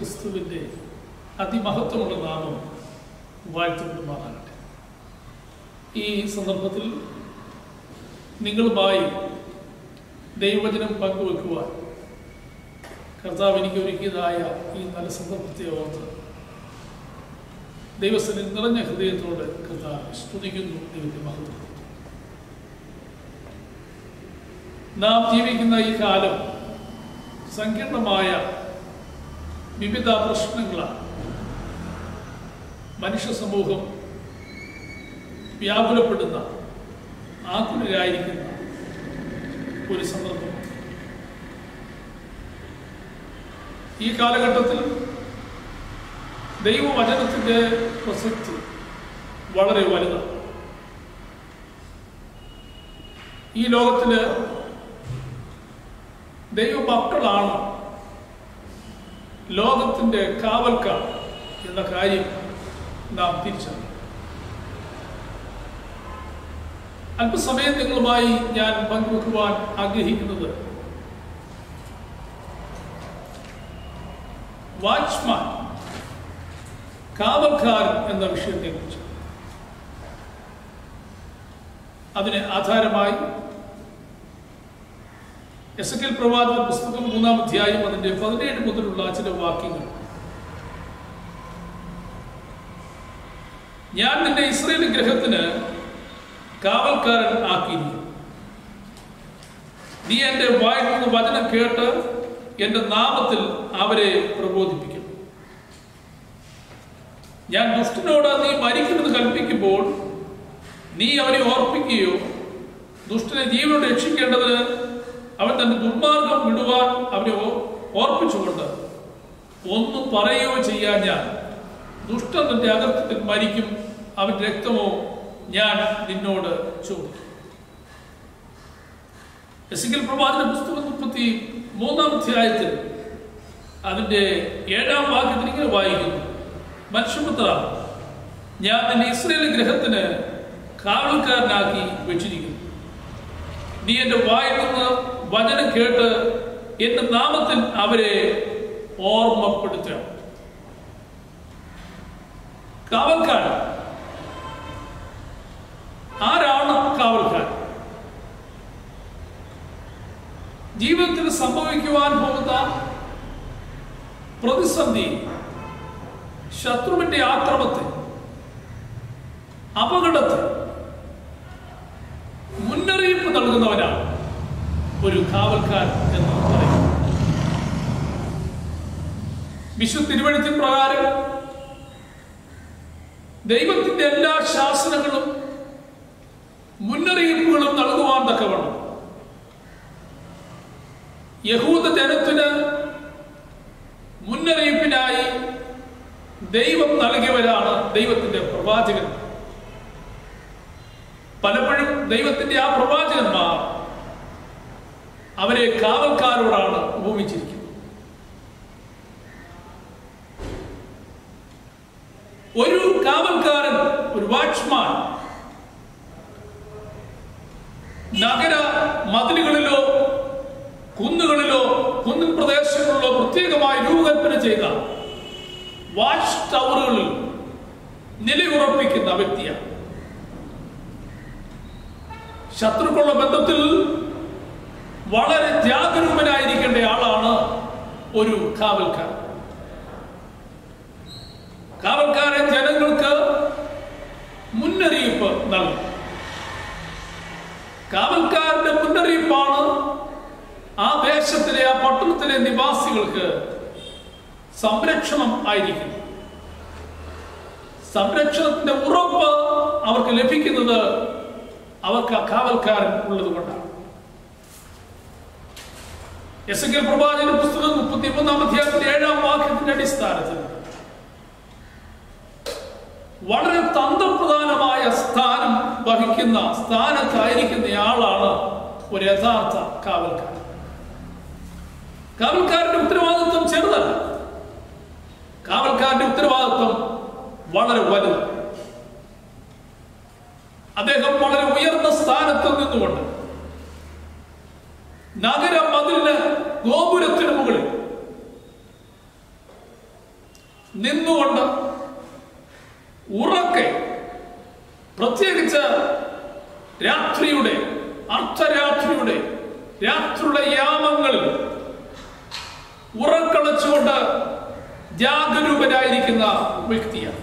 ക്രിസ്തുവിൻ്റെ അതിമഹത്വമുള്ള നാമം വാഴ്ത്തപ്പെടുമാറാകട്ടെ ഈ സന്ദർഭത്തിൽ നിങ്ങളുമായി ദൈവവചനം പങ്കുവെക്കുവാൻ കർത്താവ് എനിക്ക് ഒരുക്കിയതായ ഈ നല്ല സന്ദർഭത്തെ ഓർത്ത് ദൈവസ്ഥനെ നിറഞ്ഞ ഹൃദയത്തോട് കർത്താവ് സ്തുതിക്കുന്നു ദൈവത്തെ മഹത്വം നാം ജീവിക്കുന്ന ഈ കാലം സങ്കീർണമായ വിവിധ പ്രശ്നങ്ങളാണ് മനുഷ്യ സമൂഹം വ്യാകുലപ്പെടുന്ന ആകുലരായിരിക്കുന്ന ഒരു സന്ദർഭം ഈ കാലഘട്ടത്തിൽ ദൈവവചനത്തിൻ്റെ പ്രസക്തി വളരെ വലുതാണ് ഈ ലോകത്തില് ദൈവമക്കളാണ് ലോകത്തിൻ്റെ കാവൽക്കാർ എന്ന കാര്യം നാം തിരിച്ചറിയും അല്പസമയം നിങ്ങളുമായി ഞാൻ പങ്കുവെക്കുവാൻ ആഗ്രഹിക്കുന്നത് വാച്ച്മാൻ കാവൽക്കാരൻ എന്ന വിഷയത്തെക്കുറിച്ച് അതിന് ആധാരമായി എസ് എൽ പ്രവാചക പുസ്തകം മൂന്നാം അധ്യായം അതിന്റെ പതിനേഴ് മുതലുള്ള ചില വാക്യങ്ങൾ ഞാൻ നിന്നെ ഇസ്രയേൽ ഗ്രഹത്തിന് കാവൽക്കാരൻ ആക്കിയിരിക്കുന്നു നീ എൻ്റെ വായിൽ നിന്ന് വചനം കേട്ട് എൻ്റെ നാമത്തിൽ അവരെ പ്രബോധിപ്പിക്കണം ഞാൻ ദുഷ്ടനോട് നീ മരിക്കുമെന്ന് കൽപ്പിക്കുമ്പോൾ നീ അവനെ ഓർപ്പിക്കുകയോ ദുഷ്ടനെ ജീവനോട് രക്ഷിക്കേണ്ടതിന് അവൻ തന്റെ ദുർമാർഗം വിടുവാൻ അവനെ ഓ- ഓർപ്പിച്ചുകൊണ്ട് ഒന്നും പറയുകയോ ചെയ്യാൻ ഞാൻ ദുഷ്ടൻ തന്റെ അകത്തിൽ മരിക്കും അവന്റെ രക്തമോ ഞാൻ നിന്നോട് ചോദിക്കും എസിക്കൽ പ്രവാചന പുസ്തകം മുപ്പത്തി മൂന്നാം അധ്യായത്തിൽ അതിന്റെ ഏഴാം വാക്യത്തിൽ ഇങ്ങനെ വായിക്കുന്നു മനുഷ്യപുത്ര ഞാൻ നിന്നെ ഇസ്രയേൽ ഗ്രഹത്തിന് കാവൽക്കാരനാക്കി വെച്ചിരിക്കുന്നു നീ എന്റെ വായിൽ നിന്ന് വചനം കേട്ട് എന്റെ നാമത്തിൽ അവരെ ഓർമ്മപ്പെടുത്തണം കാവൽക്കാരൻ ആരാണ് കാവൽക്കാരൻ ജീവിതത്തിൽ സംഭവിക്കുവാൻ പോകുന്ന പ്രതിസന്ധി ശത്രുവിന്റെ ആക്രമത്തെ അപകടത്തെ മുന്നറിയിപ്പ് നൽകുന്നവനാണ് ഒരു കാവൽക്കാരൻ എന്ന് പറയും വിശുദ്ധ തിരുവഴുത്തിൻ പ്രകാരം ദൈവത്തിന്റെ എല്ലാ ശാസനങ്ങളും മുന്നറിയിപ്പുകളും നൽകുവാൻ തക്കവണ്ണം യഹൂദ ജനത്തിന് മുന്നറിയിപ്പിനായി ദൈവം നൽകിയവരാണ് ദൈവത്തിന്റെ പ്രവാചകൻ പലപ്പോഴും ദൈവത്തിന്റെ ആ പ്രവാചകന്മാർ അവരെ കാവൽക്കാരോടാണ് ഉപമിച്ചിരിക്കുന്നത് ഒരു കാവൽക്കാരൻ ഒരു വാച്ച്മാൻ നഗര മതിലുകളിലോ കുന്നുകളിലോ കുന്നിൻ പ്രദേശങ്ങളിലോ പ്രത്യേകമായി രൂപകൽപ്പന ചെയ്ത വാച്ച് ടവറുകളിൽ നിലയുറപ്പിക്കുന്ന വ്യക്തിയാണ് ശത്രുക്കളുടെ ബന്ധത്തിൽ വളരെ ജാഗരൂകനായിരിക്കേണ്ട ആളാണ് ഒരു കാവൽക്കാരൻ കാവൽക്കാരൻ ജനങ്ങൾക്ക് മുന്നറിയിപ്പ് നൽകും കാവൽക്കാരന്റെ മുന്നറിയിപ്പാണ് ആ ദേശത്തിലെ ആ പട്ടണത്തിലെ നിവാസികൾക്ക് സംരക്ഷണം ആയിരിക്കുന്നത് സംരക്ഷണത്തിന്റെ ഉറപ്പ് അവർക്ക് ലഭിക്കുന്നത് അവർക്ക് ആ കാവൽക്കാരൻ ഉള്ളത് കൊണ്ടാണ് എസ് എൽ പ്രവാചക പുസ്തകം മുപ്പത്തി മൂന്നാം അധ്യായത്തിന്റെ ഏഴാം വാക്യത്തിന്റെ അടിസ്ഥാനത്തിൽ വളരെ തന്ത്രപ്രധാനമായ സ്ഥാനം വഹിക്കുന്ന സ്ഥാനത്തായിരിക്കുന്ന ആളാണ് ഒരു യഥാർത്ഥ കാവൽക്കാരൻ കാവൽക്കാരന്റെ ഉത്തരവാദിത്വം ചെറുതല്ല കാവൽക്കാരന്റെ ഉത്തരവാദിത്വം വളരെ വലുത് അദ്ദേഹം വളരെ ഉയർന്ന സ്ഥാനത്ത് നിന്നുകൊണ്ട് നഗര മതിലിന് ഗോപുരത്തിന് മുകളിൽ നിന്നുകൊണ്ട് ഉറക്കെ പ്രത്യേകിച്ച് രാത്രിയുടെ അർദ്ധരാത്രിയുടെ രാത്രിയുടെ യാമങ്ങളിൽ ഉറക്കളച്ചുകൊണ്ട് ജാഗരൂകനായിരിക്കുന്ന വ്യക്തിയാണ്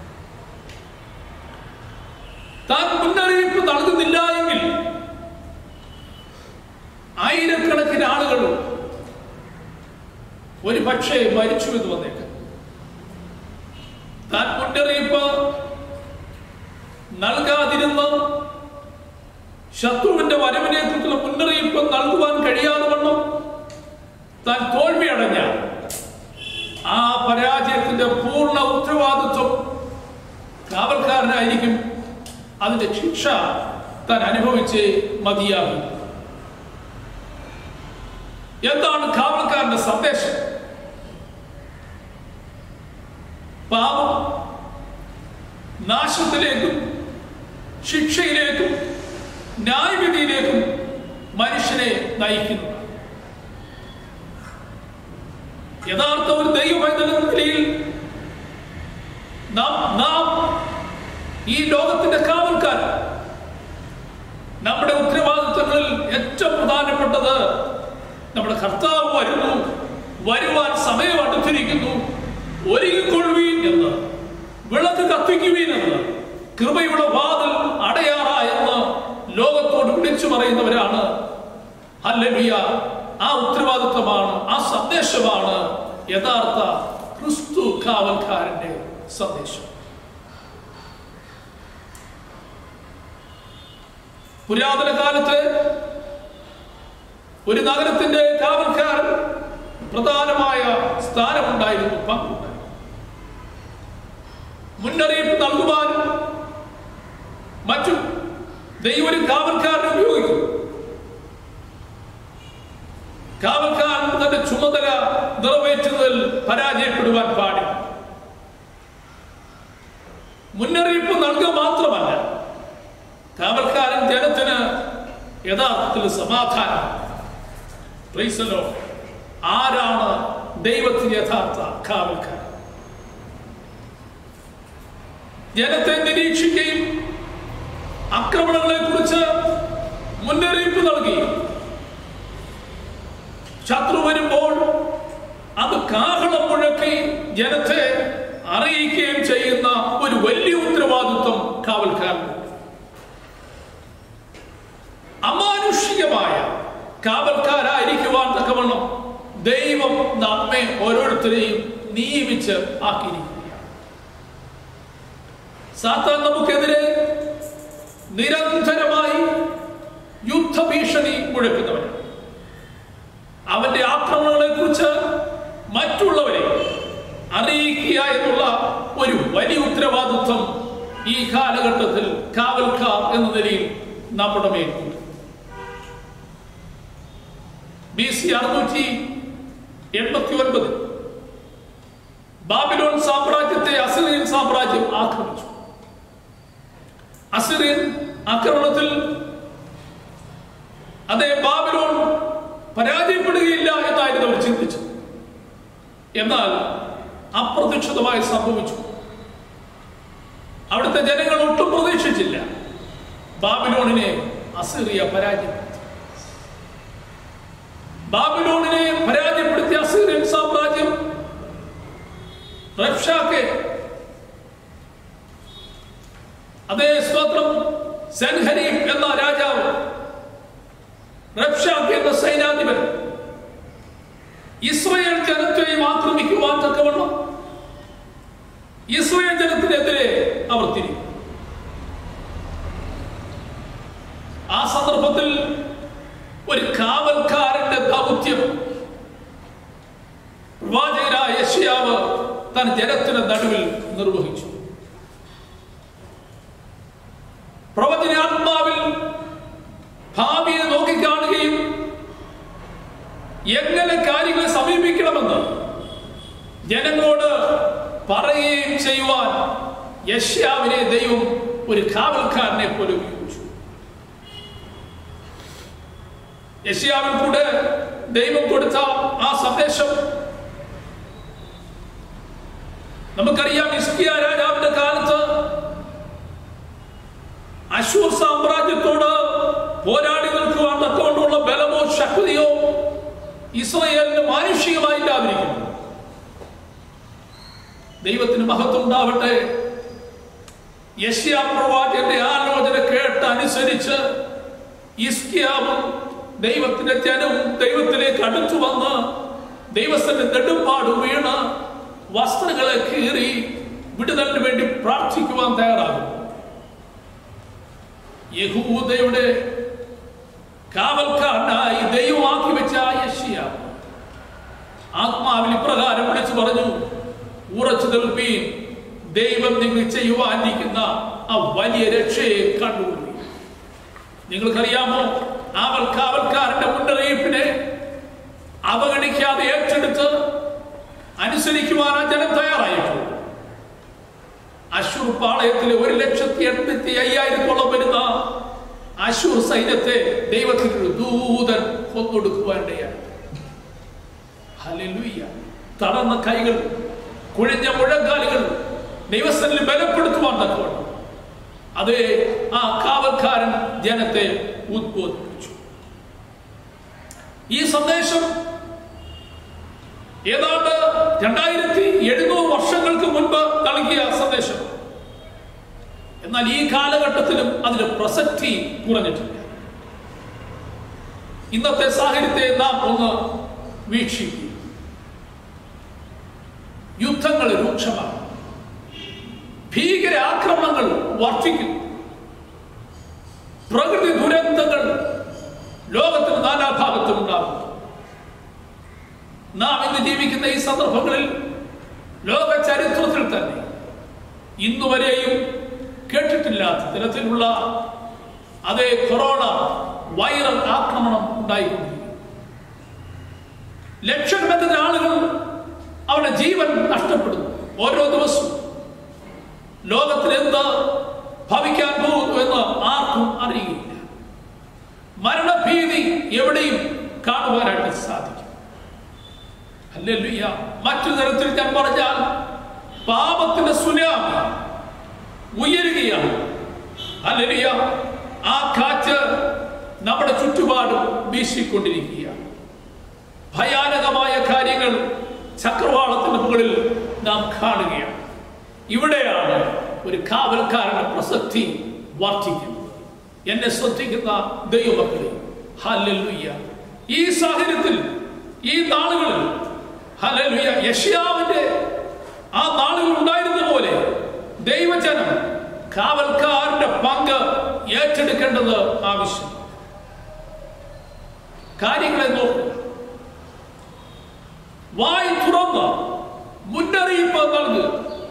താൻ മുന്നറിയിപ്പ് നൽകുന്നില്ല എങ്കിൽ ആയിരക്കണക്കിന് ആളുകൾ ഒരു പക്ഷേ മരിച്ചു എന്ന് വന്നേക്കാം താൻ മുന്നറിയിപ്പ് നൽകാതിരുന്ന ശത്രുവിന്റെ വരവിനെ കുറിച്ചുള്ള മുന്നറിയിപ്പ് നൽകുവാൻ കഴിയാതെ വണ്ണം താൻ തോൽവി അടഞ്ഞ ആ പരാജയത്തിന്റെ പൂർണ്ണ ഉത്തരവാദിത്വം കാവൽക്കാരനായിരിക്കും അതിന്റെ ശിക്ഷ താൻ അനുഭവിച്ച് മതിയാകും എന്താണ് കാവൽക്കാരന്റെ സന്ദേശം പാപം നാശത്തിലേക്കും ശിക്ഷയിലേക്കും ന്യായവിധിയിലേക്കും മനുഷ്യനെ നയിക്കുന്നു യഥാർത്ഥ ഒരു ദൈവവൈദ്യുത നിലയിൽ നാം നാം ഈ ലോകത്തിന്റെ കാവൽക്കാർ നമ്മുടെ ഉത്തരവാദിത്വങ്ങളിൽ ഏറ്റവും പ്രധാനപ്പെട്ടത് നമ്മുടെ കർത്താവ് വരുന്നു വരുവാൻ സമയം അടുത്തിരിക്കുന്നു ഒരുങ്ങിക്കൊള്ളുവീൻ എന്ന് വിളക്ക് കത്തിക്കുവീൻ എന്ന് കൃപയുടെ വാതിൽ അടയാറ എന്ന് ലോകത്തോട് വിളിച്ചു പറയുന്നവരാണ് ഹല്ലേലൂയ ആ ഉത്തരവാദിത്വമാണ് ആ സന്ദേശമാണ് യഥാർത്ഥ ക്രിസ്തു കാവൽക്കാരന്റെ സന്ദേശം പുരാതന കാലത്ത് ഒരു നഗരത്തിന്റെ കാവൽക്കാരൻ പ്രധാനമായ സ്ഥാനമുണ്ടായിരുന്നു പങ്കുണ്ടായിരുന്നു മുന്നറിയിപ്പ് നൽകുവാനും മറ്റും ദൈവം ഒരു കാവൽക്കാരനെ ഉപയോഗിക്കും കാവൽക്കാരൻ തന്റെ ചുമതല നിറവേറ്റുന്നതിൽ പരാജയപ്പെടുവാൻ പാടില്ല മുന്നറിയിപ്പ് നൽകുക മാത്രമല്ല കാവൽക്കാരൻ ജനത്തിന് യഥാർത്ഥത്തിൽ സമാധാനം Praise the Lord. ആരാണ് ദൈവത്തിന് യഥാർത്ഥ കാവൽക്കാരൻ ജനത്തെ നിരീക്ഷിക്കുകയും ആക്രമണങ്ങളെ കുറിച്ച് മുന്നറിയിപ്പ് നൽകി ശത്രു വരുമ്പോൾ അത് കാഹളം മുഴക്കി ജനത്തെ അറിയിക്കുകയും ചെയ്യുന്ന ഒരു വലിയ ഉത്തരവാദിത്വം കാവൽക്കാരനുണ്ട് അമാനുഷികമായ കാവൽക്കാരായിരിക്കുവാൻ തക്കവണ്ണം ദൈവം നമ്മെ ഓരോരുത്തരെയും നിയമിച്ച് ആക്കിയിരിക്കുകയാണ് സാത്താൻ നമുക്കെതിരെ നിരന്തരമായി യുദ്ധഭീഷണി മുഴക്കുന്നവനാണ് അവന്റെ ആക്രമണങ്ങളെ കുറിച്ച് മറ്റുള്ളവരെ അറിയിക്കുക എന്നുള്ള ഒരു വലിയ ഉത്തരവാദിത്വം ഈ കാലഘട്ടത്തിൽ കാവൽക്കാർ എന്ന നിലയിൽ നമ്മുടെ മേലുണ്ട് ബി സി അറുന്നൂറ്റി എൺപത്തി ഒൻപത് ബാബിലോൺ സാമ്രാജ്യത്തെ അസിറിയൻ സാമ്രാജ്യം ആക്രമിച്ചു അസിറിയൻ ആക്രമണത്തിൽ അതേ ബാബിലോൺ പരാജയപ്പെടുകയില്ല എന്നായിരുന്നു അവർ ചിന്തിച്ചത് എന്നാൽ അപ്രതീക്ഷിതമായി സംഭവിച്ചു അവിടുത്തെ ജനങ്ങൾ ഒട്ടും പ്രതീക്ഷിച്ചില്ല ബാബിലോണിനെ അസിറിയ പരാജയപ്പെടുത്തി ബാബിലോണിനെ പരാജയപ്പെടുത്തിയ അസീറിയൻ സാമ്രാജ്യം റബ്ഷാക്കെ അതേ സ്തോത്രം സെൻഹരീം എന്ന രാജാവ് റബ്ഷാക്ക് എന്ന സൈനാധിപൻ ഇസ്രയേൽ ജനത്തെയും ആക്രമിക്കുവാൻ തക്കവണ്ണം ഇസ്രയേൽ ജനത്തിനെതിരെ അവർ തിരിഞ്ഞു ആ സന്ദർഭത്തിൽ ഒരു കാവൽക്കാരന്റെ ദൗത്യം പ്രവാചകനായ യശ്യാവ് തൻ ജനത്തിന് നടുവിൽ നിർവഹിച്ചു പ്രവചനാത്മാവിൽ ഭാവിയെ നോക്കിക്കാണുകയും എങ്ങനെ കാര്യങ്ങൾ സമീപിക്കണമെന്ന് ജനങ്ങളോട് പറയുകയും ചെയ്യുവാൻ യശ്യാവിനെ ദൈവം ഒരു കാവൽക്കാരനെ പോലെ ഉപയോഗിച്ചു യശ്യാവിൽ കൂടെ ദൈവം കൊടുത്ത ആ സന്ദേശം നമുക്കറിയാം ഇസ്കിയ രാജാവിന്റെ കാലത്ത് അശൂർ സാമ്രാജ്യത്തോട് പോരാടി നിൽക്കുവാൻ തക്കവണ്ണമുള്ള ബലമോ ശക്തിയോ ഇസ്രയേലിന് മാനുഷികമായി ഇല്ലാതിരിക്കുന്നു ദൈവത്തിന് മഹത്വം ഉണ്ടാവട്ടെ യശ്യാ പ്രവാചകന്റെ ആലോചന കേട്ട് അനുസരിച്ച് ഇസ്കിയാവും ദൈവത്തിന്റെ ജനവും ദൈവത്തിലേക്ക് അടുത്തു വന്ന് ദൈവത്തിന്റെ നെടുമ്പാട് വീണ് വസ്ത്രങ്ങളെ കീറി വിടുതലിന് വേണ്ടി പ്രാർത്ഥിക്കുവാൻ തയ്യാറാകും യഹൂദയുടെ കാവൽക്കാരനായി ദൈവമാക്കി വെച്ച ആ യശ്യ ആത്മാവിൽ ഇപ്രകാരം വിളിച്ചു പറഞ്ഞു ഉറച്ചു നിൽപ്പീൻ ദൈവം നിങ്ങൾ ചെയ്യുവാനിരിക്കുന്ന ആ വലിയ രക്ഷയെ കണ്ടുകൊള്ളി നിങ്ങൾക്കറിയാമോ ആവൽ കാവൽക്കാരന്റെ മുന്നറിയിപ്പിനെ അവഗണിക്കാതെ ഏറ്റെടുത്ത് അനുസരിക്കുവാൻ ആ ജനം തയ്യാറായിട്ടു അശൂർ പാളയത്തിലെ ഒരു ലക്ഷത്തി എൺപത്തി അയ്യായിരത്തോളം വരുന്ന അശൂർ സൈന്യത്തെ ദൈവത്തിനൊരു ദൂതൻ കൊന്നൊടുക്കുവാനിടയായി ഹല്ലേലൂയ തളർന്ന കൈകൾ കുഴഞ്ഞ മുഴങ്കാലുകൾ ദൈവസ്ഥനിൽ ബലപ്പെടുത്തുവാൻ തക്കവണ്ണം അതേ ആ കാവൽക്കാരൻ ജനത്തെ ഉദ്ബോധിപ്പിച്ചു ഈ സന്ദേശം ഏതാണ്ട് രണ്ടായിരത്തി എഴുന്നൂറ് വർഷങ്ങൾക്ക് മുൻപ് നൽകിയ സന്ദേശം എന്നാൽ ഈ കാലഘട്ടത്തിലും അതിന് പ്രസക്തി കുറഞ്ഞിട്ടില്ല ഇന്നത്തെ സാഹചര്യത്തെ നാം ഒന്ന് വീക്ഷിക്കും യുദ്ധങ്ങൾ രൂക്ഷമാണ് ഭീകര ആക്രമണങ്ങൾ വർദ്ധിക്കുന്നു പ്രകൃതി ദുരന്തങ്ങൾ ലോകത്തിന് നാനാഭാഗത്തും ഉണ്ടാകുന്നു നാം ഇന്ന് ജീവിക്കുന്ന ഈ സന്ദർഭങ്ങളിൽ ലോക ചരിത്രത്തിൽ തന്നെ ഇന്നുവരെയും കേട്ടിട്ടില്ലാത്ത തരത്തിലുള്ള അതേ കൊറോണ വൈറൽ ആക്രമണം ഉണ്ടായിക്കൊണ്ടിരിക്കുന്നു ലക്ഷക്കണക്കിന് ആളുകൾ അവരുടെ ജീവൻ നഷ്ടപ്പെടുന്നു ഓരോ ദിവസവും ലോകത്തിൽ എന്ത് ഭവിക്കാൻ പോകുന്നു എന്ന് ആർക്കും അറിയില്ല മരണഭീതി എവിടെയും കാണുവാനായിട്ട് സാധിക്കും ഹല്ലേലൂയ മറ്റു തരത്തിൽ ഞാൻ പറഞ്ഞാൽ പാപത്തിന്റെ സുനാമി ഉയരുകയാണ് ഹല്ലേലൂയ ആ കാറ്റ് നമ്മുടെ ചുറ്റുപാടും വീശിക്കൊണ്ടിരിക്കുകയാണ് ഭയാനകമായ കാര്യങ്ങൾ ചക്രവാളത്തിന്റെ മുകളിൽ നാം കാണുകയാണ് ഇവിടെയാണ് ഒരു കാവൽക്കാരന്റെ പ്രസക്തി വർദ്ധിക്കുന്നത് എന്നെ ശ്രദ്ധിക്കുന്ന ദൈവമക്കളെ ഹല്ലേലൂയ ഈ സാഹചര്യത്തിൽ ഈ നാളുകളിൽ ഹല്ലേലൂയ യഷ്യാവിന്റെ ആ നാളുകൾ ഉണ്ടായിരുന്ന പോലെ ദൈവജനം കാവൽക്കാരന്റെ പങ്ക് ഏറ്റെടുക്കേണ്ടത് ആവശ്യം കാര്യങ്ങളെ നോക്കുക വായി തുറന്ന് മുന്നറിയിപ്പ് നൽകുക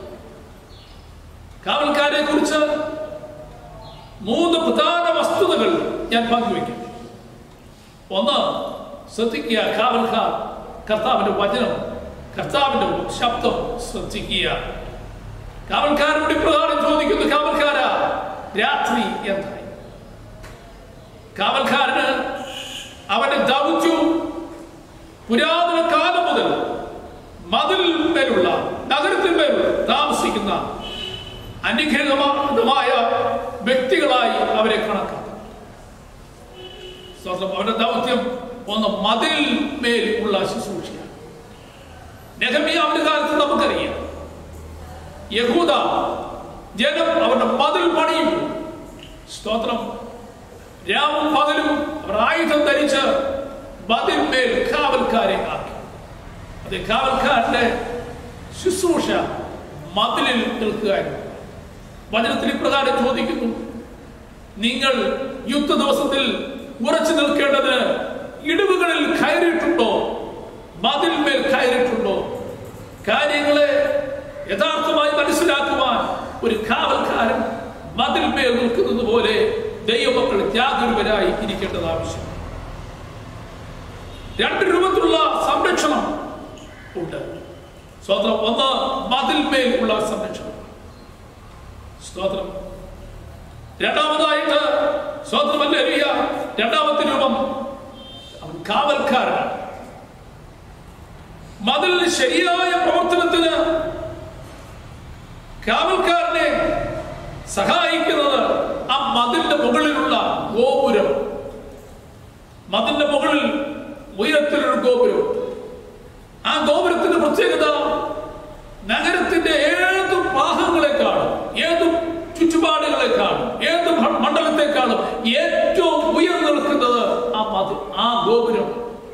കാവൽക്കാരെ കുറിച്ച് മൂന്ന് പ്രധാന വസ്തുതകൾ ഞാൻ പങ്കുവയ്ക്കും ഒന്ന് ശ്രദ്ധിക്കുക കാവൽക്കാർ കർത്താവിന്റെ വചനം കർത്താവിന്റെ ശബ്ദം ശ്രദ്ധിക്കുക കാവൽക്കാരോട് ഇപ്രകാരം ചോദിക്കുന്നു കാവൽക്കാര രാത്രി എന്തായി കാവൽക്കാരന് അവന്റെ ദൗത്യവും പുരാതന കാലം മുതൽ മതിലിന്മേലുള്ള നഗരത്തിന്മേലുള്ള താമസിക്കുന്ന അനുഗ്രഹമായ വ്യക്തികളായി അവരെ കണക്കാക്കും സ്വന്തം അവരുടെ ദൗത്യം ഒന്ന് മതിലിന്മേൽ ഉള്ള ശുശ്രൂഷയാണ് നെഹമിയാവിന്റെ കാലത്ത് നമുക്കറിയാം യഹൂദ ജനം അവരുടെ മതിൽ പണിയും സ്തോത്രം രാവും പകലും അവർ ആയുധം ധരിച്ച് മതിന്മേൽ കാവൽക്കാരെ ആക്കി അത് കാവൽക്കാരന്റെ ശുശ്രൂഷ മതിലിൽ നിൽക്കുക എന്നുള്ളത്. വചനത്തിൽ ഇപ്രകാരം ചോദിക്കുന്നു നിങ്ങൾ യുദ്ധ ദിവസത്തിൽ ഉറച്ചു നിൽക്കേണ്ടതിന് ഇടിവുകളിൽ കയറിയിട്ടുണ്ടോ മതിൽമേൽ കയറിയിട്ടുണ്ടോ കാര്യങ്ങളെ യഥാർത്ഥമായി മനസ്സിലാക്കുവാൻ ഒരു കാവൽക്കാരൻ മതിൽമേൽ നിൽക്കുന്നത് പോലെ ദൈവമക്കൾ ജാഗരൂകരായി ഇരിക്കേണ്ടത് ആവശ്യം രണ്ട് രൂപത്തിലുള്ള സംരക്ഷണം ഉണ്ട് സ്തോത്രം ഒന്ന് മതിൽമേൽ ഉള്ള സംരക്ഷണം സ്തോത്രം രണ്ടാമതായിട്ട് സ്തോത്രമല്ലേ അറിയ രണ്ടാമത്തെ രൂപം അവൻ കാവൽക്കാരനാണ് മതിലിന് ശരിയായ പ്രവർത്തനത്തിന് കാവൽക്കാരനെ സഹായിക്കുന്നത് ആ മതിലിന്റെ മുകളിലുള്ള ഗോപുരം മതിലിന്റെ മുകളിൽ ഉയരത്തിലൊരു ഗോപുരം ആ ഗോപുരത്തിന്റെ പ്രത്യേകത നഗരത്തിന്റെ ഏത് ഭാഗങ്ങളെക്കാളും ഏത് ചുറ്റുപാടുകളെക്കാളും ഏത് മ- മണ്ഡലത്തെക്കാളും ഏറ്റവും ഉയർന്നു നിൽക്കുന്നത് ആ മതി ആ ഗോപുരം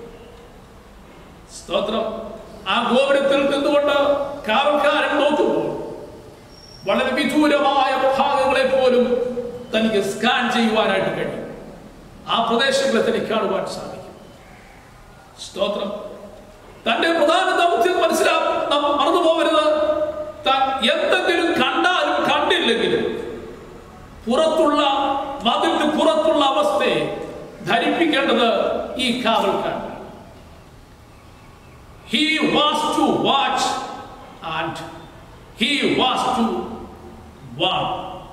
സ്തോത്രം ആ ഗോപുരത്തിൽ നിന്നുകൊണ്ട് കാവൽക്കാരൻ നോക്കുമ്പോൾ വളരെ വിദൂരമായ ഭാഗങ്ങളെ പോലും തനിക്ക് സ്കാൻ ചെയ്യുവാനായിട്ട് കഴിയും ആ പ്രദേശങ്ങളെ തനിക്ക് കാണുവാൻ സാധിക്കും സ്തോത്രം തന്റെ പ്രധാന ദൗത്യം മനസ്സിലാ നാം മറന്നു പോകരുത് താൻ എന്തെങ്കിലും കണ്ടാലും കണ്ടില്ലെങ്കിലും പുറത്തുള്ള മതിലിന് പുറത്തുള്ള അവസ്ഥയെ ധരിപ്പിക്കേണ്ടത് ഈ കാവൽക്കാരൻ He was to watch and he was to warn.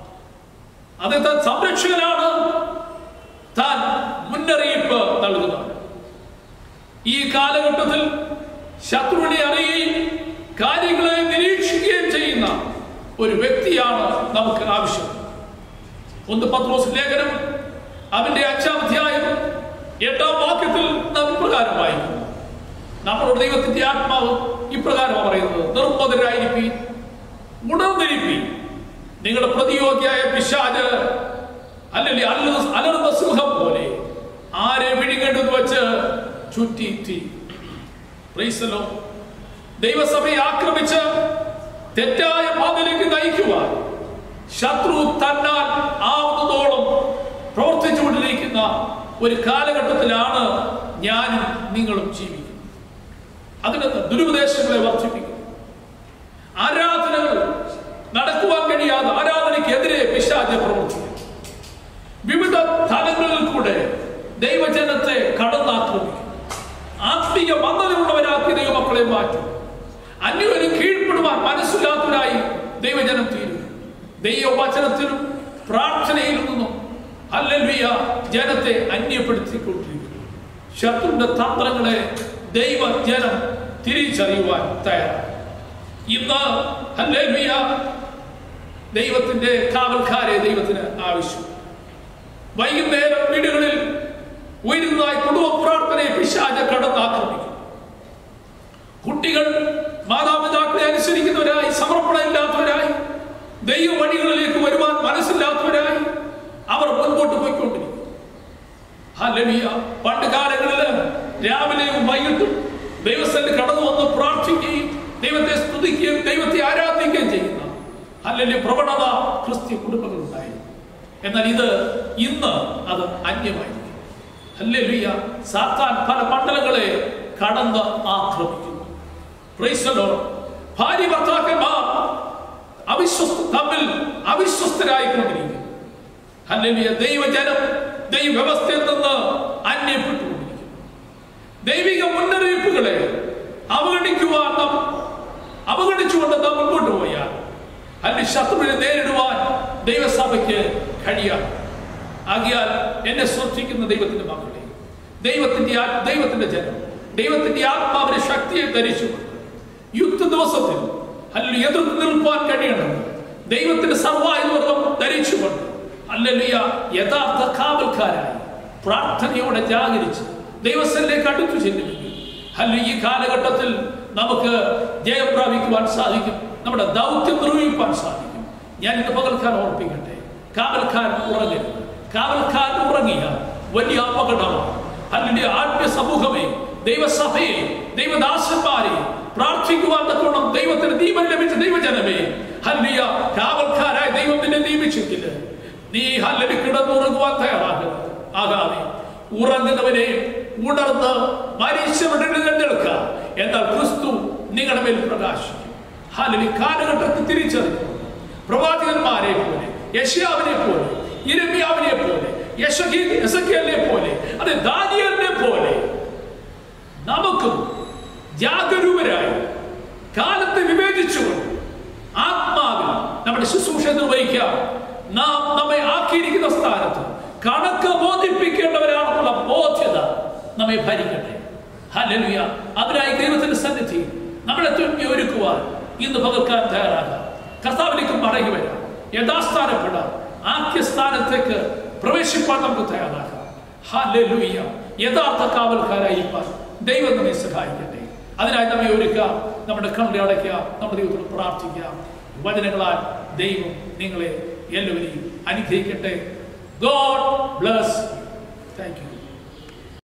അത് താൻ സംരക്ഷകനാണ് താൻ മുന്നറിയിപ്പ് നൽകുന്നവൻ ഈ കാലഘട്ടത്തിൽ ശത്രുവിനെ അറിയുകയും കാര്യങ്ങളെ നിരീക്ഷിക്കുകയും ചെയ്യുന്ന ഒരു വ്യക്തിയാണ് നമുക്ക് ആവശ്യം ഒന്ന് പത്രോസ് ലേഖനം അവന്റെ അഞ്ചാം അധ്യായം എട്ടാം വാക്യത്തിൽ നാം ഇപ്രകാരം വായിക്കുന്നു നമ്മളോട് ദൈവത്തിന്റെ ആത്മാവ് ഇപ്രകാരമാണ് പറയുന്നത് നിർമ്മതരായിരിപ്പി ഉണർന്നിരിപ്പി നിങ്ങളുടെ പ്രതിയോഗിയായ പിശാജ് അല്ലെങ്കിൽ അലർന്ന അലർന്ന സിംഹം പോലെ ആരെ വിഴുങ്ങേണ്ടെന്ന് വെച്ച് ചുറ്റി പ്രൈസലോ ദൈവസഭയെ ആക്രമിച്ച് തെറ്റായ പാതയിലേക്ക് നയിക്കുവാൻ ശത്രു തന്നാൽ ആവുന്നതോളം പ്രവർത്തിച്ചുകൊണ്ടിരിക്കുന്ന ഒരു കാലഘട്ടത്തിലാണ് ഞാനും നിങ്ങളും ജീവിക്കുന്നത് അതിന് ദുരുപദേശങ്ങളെ വർദ്ധിപ്പിക്കുന്നു ആരാധനകൾ നടക്കുവാൻ കഴിയാതെ ആരാധനയ്ക്കെതിരെ പിശാചെ പ്രവർത്തിക്കുന്നു വിവിധ തലങ്ങളിൽ കൂടെ ദൈവജനത്തെ കടന്നാക്രമിക്കും ആത്മീയ മന്ദതയുള്ളവരാക്കി ദൈവമക്കളെ മാറ്റും അന്യോന്യം കീഴ്പ്പെടുവാൻ മനസ്സിലാത്തവരായി ദൈവജനം തീരും ദൈവവചനത്തിലും പ്രാർത്ഥനയിലും നിന്നും അല്ലല്ലിയ ജനത്തെ അന്യപ്പെടുത്തിക്കൊണ്ടിരിക്കുന്നു ശത്രുവിന്റെ തന്ത്രങ്ങളെ ദൈവജനം തിരിച്ചറിയുവാൻ തയ്യാറാണ് ഇന്ന് ഹല്ലേലൂയ ദൈവത്തിന്റെ കാവൽക്കാരെ ദൈവത്തിന് ആവശ്യം വൈകുന്നേരം വീടുകളിൽ ഉയരുന്നതായി കുടുംബ പ്രാർത്ഥനയെ പിശാച കടന്നാക്രമിക്കും കുട്ടികൾ മാതാപിതാക്കളെ അനുസരിക്കുന്നവരായി സമർപ്പണമില്ലാത്തവരായി ദൈവ വഴികളിലേക്ക് വരുവാൻ മനസ്സില്ലാത്തവരായി അവർ മുൻപോട്ട് പോയിക്കൊണ്ടിരിക്കും ഹല്ലേലൂയ പണ്ട് കാലങ്ങളിൽ രാവിലെയും വൈകിട്ടും ദൈവസ്ഥലിൽ കടന്നു വന്ന് പ്രാർത്ഥിക്കുകയും ദൈവത്തെ സ്തുതിക്കുകയും ദൈവത്തെ ആരാധിക്കുകയും ചെയ്യുന്ന അല്ലെങ്കിൽ പ്രവണത ക്രിസ്ത്യ കുടുംബങ്ങളുണ്ടായി എന്നാൽ ഇത് ഇന്ന് അത് അന്യമായിരിക്കും ഹല്ലേലൂയ സാത്താൻ പല മണ്ഡലങ്ങളെ കടന്ന് ആക്രമിക്കുന്നു Praise the Lord. ഭാര്യ ഭർത്താക്കന്മാർ അവിശ്വസ്ത തമ്മിൽ അവിശ്വസ്തരായിക്കൊണ്ടിരിക്കുന്നു ഹല്ലേലൂയ ദൈവജനം ദൈവവ്യവസ്ഥയിൽ നിന്ന് അന്യപ്പെട്ടുകൊണ്ടിരിക്കുന്നു ദൈവിക മുന്നറിയിപ്പുകളെ അവഗണിക്കുവാൻ നാം അവഗണിച്ചുകൊണ്ട് നാം മുൻപോട്ട് പോയാൽ അല്ലെങ്കിൽ ശത്രുവിനെ നേരിടുവാൻ ദൈവസഭയ്ക്ക് കഴിയാം ആകിയാൽ എന്നെ ശ്രദ്ധിക്കുന്ന ദൈവത്തിന്റെ മക്കളെ ദൈവത്തിന്റെ ആ- ദൈവത്തിന്റെ ജനം ദൈവത്തിന്റെ ആത്മാവിനെ ശക്തിയെ ധരിച്ചുകൊണ്ട് യുദ്ധ ദിവസത്തിൽ അല്ലെങ്കിൽ എതിർത്ത് നിൽപ്പാൻ കഴിയണം ദൈവത്തിന്റെ സർവായുധം ധരിച്ചുകൊണ്ട് അല്ലല്ലിയ യഥാർത്ഥ കാവൽക്കാരായി പ്രാർത്ഥനയോടെ ജാഗരിച്ച് ദൈവസ്ഥലേക്ക് അടുത്തു ചെല്ലുമെങ്കിൽ അല്ല ഈ കാലഘട്ടത്തിൽ നമുക്ക് ജയം പ്രാപിക്കുവാൻ സാധിക്കും നമ്മുടെ ദൗത്യം നിർവഹിക്കാൻ സാധിക്കും ഞാൻ ഇന്ന് പകൽക്കാരൻ ഓർപ്പിക്കട്ടെ കാവൽക്കാരൻ ഉറങ്ങരുത് കാവൽക്കാരൻ ഉറങ്ങിയ വലിയ അപകടമാണ് അല്ലെങ്കിൽ ആത്മീയ സമൂഹമേ ദൈവസഭയെ ദൈവദാസന്മാരെ പ്രാർത്ഥിക്കുവാൻ തക്കോണം ദൈവത്തിന് ദീപം ലഭിച്ച ദൈവജനമേ ഹല്ലിയ കാവൽക്കാരായ ദൈവം നിന്നെ നിയമിച്ചെങ്കിൽ നീ ഹല്ലി കിടന്നുറങ്ങുവാൻ തയ്യാറാകരുത് ആകാതെ ഉറങ്ങുന്നവനെ ഉണർന്ന് മരിച്ചവരുടെ തിരഞ്ഞെടുക്കുക എന്നാൽ ക്രിസ്തു നിങ്ങളുടെ മേൽ പ്രകാശിക്കും ഹല്ലി കാലഘട്ടത്തിൽ തിരിച്ചറിഞ്ഞു പ്രവാചകന്മാരെ പോലെ യഷ്യാവിനെ പോലെ ഇരമ്യാവിനെ പോലെ യശകീ- എസെക്കിയേലിനെ പോലെ അത് ദാനിയേലിനെ പോലെ നമുക്കും ജാഗരൂകരായി കാലത്തെ വിവേചിച്ചുകൊണ്ട് ആത്മാവിൽ നമ്മുടെ ശുശ്രൂഷ നിർവഹിക്കാം നാം നമ്മെ ആക്കിയിരിക്കുന്ന സ്ഥാനത്ത് കണക്ക് ബോധിപ്പിക്കേണ്ടവരാണെന്നുള്ള ബോധ്യത നമ്മെ ഭരിക്കട്ടെ ഹല്ലേലൂയ അതിനായി ദൈവത്തിന്റെ സന്നിധി നമ്മളെ തുന്നി ഒരുക്കുവാൻ ഇന്ന് പകർക്കാൻ തയ്യാറാകാം കർത്താവിലേക്ക് മടങ്ങി വരാം യഥാസ്ഥാനപ്പെടാം ആദ്യസ്ഥാനത്തേക്ക് പ്രവേശിപ്പാൻ നമുക്ക് തയ്യാറാക്കാം ഹല്ലേലൂയ യഥാർത്ഥ കാവൽക്കാരായിരിക്കാൻ ദൈവം നമ്മെ സഹായിക്കട്ടെ അതിനായി നമ്മെ ഒരുക്കാം നമ്മുടെ കണ്ണുകളെ അടയ്ക്കാം നമ്മുടെ ദൈവത്തോട് പ്രാർത്ഥിക്കാം വചനങ്ങളാൽ ദൈവം നിങ്ങളെ എല്ലാവരെയും അനുഗ്രഹിക്കട്ടെ ഗോഡ് ബ്ലസ് താങ്ക് യു